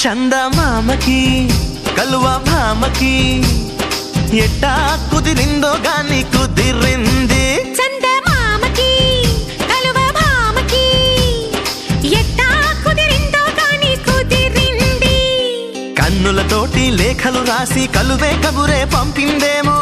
చందమామకి కలువ భామకి ఎట్టా కుదిరిందో గాని కుదిరింది చందమామకి కలువ భామకి ఎట్టా కుదిరిందో కాని కుదిరింది కన్నులతోటి లేఖలు రాసి కలువే కబురే పంపిందేమో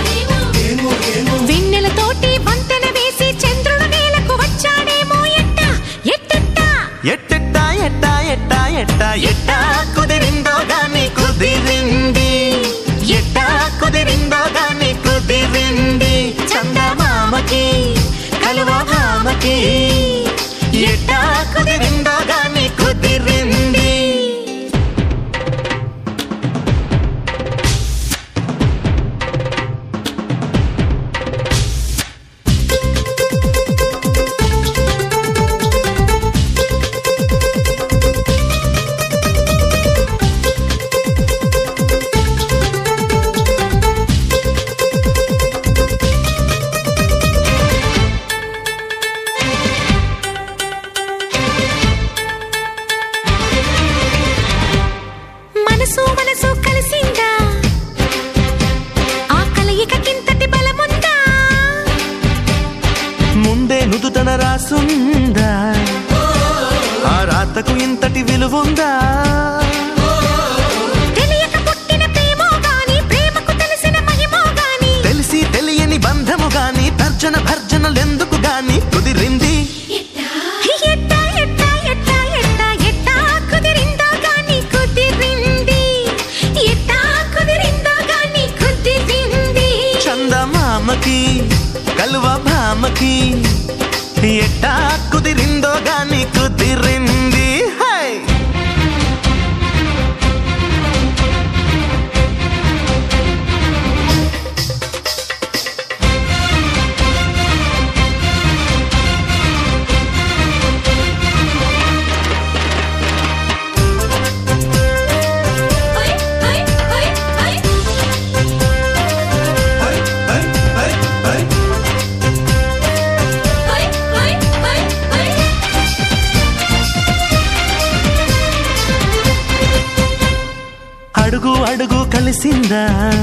వెన్నెలతోటి వంతెన వేసి చంద్రుడు నేలకు వచ్చాడేమో ఎట్ట ఎట్టెట్ట ఎట్టెట్టా ఎట్టా ఎట్టా ఎట్టా ఎట్టా కుదిరిందో గాని కుదిరింది ఎట్టా కుదిరిందో గాని కుదిరింది చందమామకి కలువ భామకి ఎట్టా కుదిరిందో గాని కుదిరింది మనసు మనసు కలిసిందా ఆ కలయికకింతటి బలముందా ముందే నుదుటన రాసుందా ఆ రాతకు ఇంతటి విలువుందా తెలియక పుట్టిన ప్రేమో గాని ప్రేమకు తెలిసిన మహిమో గాని తెలిసి తెలియని బంధము గాని తర్జన భర్జనలెందుకు గాని కుదిరింది ఎట్ట ఎట్ట ఎట్ట ఎట్ట ఎట్ట కుదిరిందో గాని కుదిరింది ఎట్ట కుదిరిందో గాని కుదిరింది చందమామకి కలువ భామకి ఎట్టా కుదిరిందో గాని కుదిరింది హై హై హై హై హై హై హై హై హై అడుగు అడుగు కలిసిందా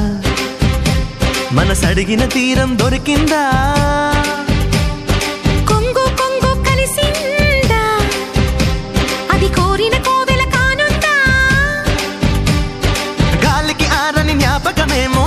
మనసడిగిన తీరం దొరికిందా కొంగు కొంగు కలిసిందా అది కోరిన కోవెల కానుందా గాలికి ఆరని జ్ఞాపకమేమో